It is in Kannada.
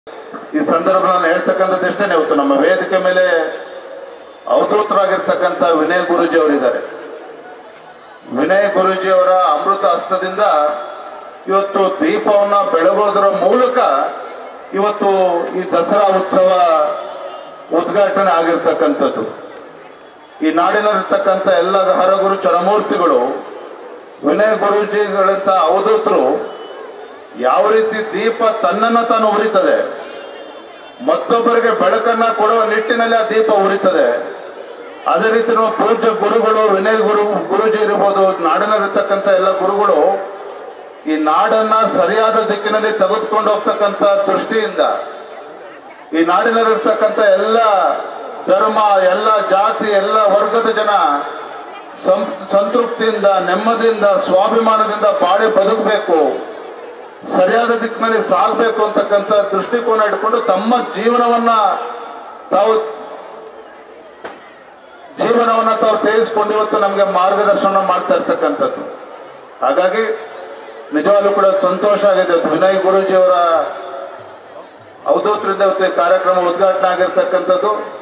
ಈ ಸಂದರ್ಭದಲ್ಲಿ ಹೇಳ್ತಕ್ಕಂಥದ್ದು ಇಷ್ಟೇ ಇವತ್ತು ನಮ್ಮ ವೇದಿಕೆ ಮೇಲೆ ಅವಧೂತರಾಗಿರ್ತಕ್ಕಂಥ ವಿನಯ್ ಗುರೂಜಿ ಅವರಿದ್ದಾರೆ ವಿನಯ್ ಗುರೂಜಿ ಅವರ ಅಮೃತ ಹಸ್ತದಿಂದ ಇವತ್ತು ದೀಪವನ್ನ ಬೆಳಗೋದರ ಮೂಲಕ ಇವತ್ತು ಈ ದಸರಾ ಉತ್ಸವ ಉದ್ಘಾಟನೆ ಆಗಿರ್ತಕ್ಕಂಥದ್ದು ಈ ನಾಡಿನಲ್ಲಿರ್ತಕ್ಕಂಥ ಎಲ್ಲ ಹರಗುರು ಚರಮೂರ್ತಿಗಳು ವಿನಯ ಗುರೂಜಿಗಳಂತ ಅವಧೂತರು ಯಾವ ರೀತಿ ದೀಪ ತನ್ನನ್ನ ತಾನು ಉರಿತದೆ ಮತ್ತೊಬ್ಬರಿಗೆ ಬೆಳಕನ್ನ ಕೊಡುವ ನಿಟ್ಟಿನಲ್ಲಿ ಆ ದೀಪ ಉರಿತದೆ ಅದೇ ರೀತಿ ನಾವು ಪೂಜ್ಯ ಗುರುಗಳು ವಿನಯ ಗುರು ಗುರುಜಿ ಇರ್ಬೋದು ನಾಡಿನಲ್ಲಿರ್ತಕ್ಕಂಥ ಎಲ್ಲ ಗುರುಗಳು ಈ ನಾಡನ್ನ ಸರಿಯಾದ ದಿಕ್ಕಿನಲ್ಲಿ ತೆಗೆದುಕೊಂಡು ಹೋಗ್ತಕ್ಕಂಥ ದೃಷ್ಟಿಯಿಂದ ಈ ನಾಡಿನಲ್ಲಿರ್ತಕ್ಕಂಥ ಎಲ್ಲ ಧರ್ಮ ಎಲ್ಲ ಜಾತಿ ಎಲ್ಲ ವರ್ಗದ ಜನ ಸಂ ಸಂತೃಪ್ತಿಯಿಂದ ನೆಮ್ಮದಿಯಿಂದ ಸ್ವಾಭಿಮಾನದಿಂದ ಬಾಳಿ ಬದುಕಬೇಕು ಸರಿಯಾದ ದಿಕ್ಕಿನಲ್ಲಿ ಸಾಗಬೇಕು ಅಂತಕ್ಕಂಥ ದೃಷ್ಟಿಕೋನ ಇಟ್ಕೊಂಡು ತಮ್ಮ ಜೀವನವನ್ನ ತಾವು ಜೀವನವನ್ನ ತಾವು ತೆಗೆದುಕೊಂಡು ಇವತ್ತು ನಮಗೆ ಮಾರ್ಗದರ್ಶನ ಮಾಡ್ತಾ ಇರ್ತಕ್ಕಂಥದ್ದು ಹಾಗಾಗಿ ನಿಜವಾಗ್ಲೂ ಕೂಡ ಸಂತೋಷ ಆಗಿದೆ ಇವತ್ತು ವಿನಯ್ ಗುರೂಜಿ ಅವರ ಅವಧೂತರಿಂದ ಇವತ್ತು ಈ ಕಾರ್ಯಕ್ರಮ ಉದ್ಘಾಟನೆ ಆಗಿರ್ತಕ್ಕಂಥದ್ದು